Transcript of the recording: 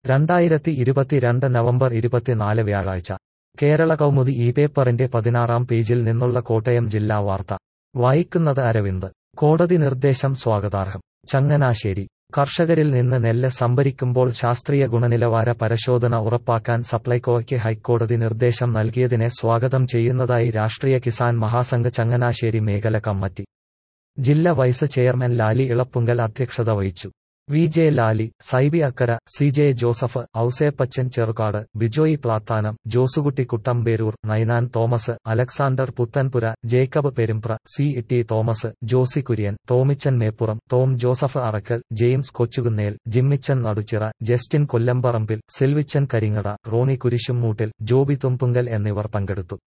രണ്ടായിരത്തി ഇരുപത്തിരണ്ട് നവംബർ ഇരുപത്തിനാല് വ്യാഴാഴ്ച കേരള കൗമുദി ഈ പേപ്പറിന്റെ പതിനാറാം പേജിൽ നിന്നുള്ള കോട്ടയം ജില്ലാ വാർത്ത വായിക്കുന്നത് അരവിന്ദ് കോടതി നിർദ്ദേശം സ്വാഗതാർഹം ചങ്ങനാശ്ശേരി കർഷകരിൽ നിന്ന് നെല്ല് സംഭരിക്കുമ്പോൾ ശാസ്ത്രീയ ഗുണനിലവാര പരിശോധന ഉറപ്പാക്കാൻ സപ്ലൈകോയ്ക്ക് ഹൈക്കോടതി നിർദ്ദേശം നൽകിയതിനെ സ്വാഗതം ചെയ്യുന്നതായി രാഷ്ട്രീയ കിസാൻ മഹാസംഘ് ചങ്ങനാശ്ശേരി മേഖല കമ്മിറ്റി ജില്ലാ വൈസ് ചെയർമാൻ ലാലി ഇളപ്പുങ്കൽ അധ്യക്ഷത വഹിച്ചു V J Lali Saibi Akkara C J Joseph Ouseppachan Cherukad Bijoy Plathanam Josukutty Kuttamperoor Ninan Thomas Alexander Puthenpura Jacob Perumbra C T Thomas Josy Kurian Tomichan Meppuram Tom Joseph Arackal James Kochukunnel Jimmichan Naduchira Justin Kollamparambil Silvichan Karingada Rony Kurisummoottil Joby Thumpunkal എന്നിവർ പങ്കെടുത്തു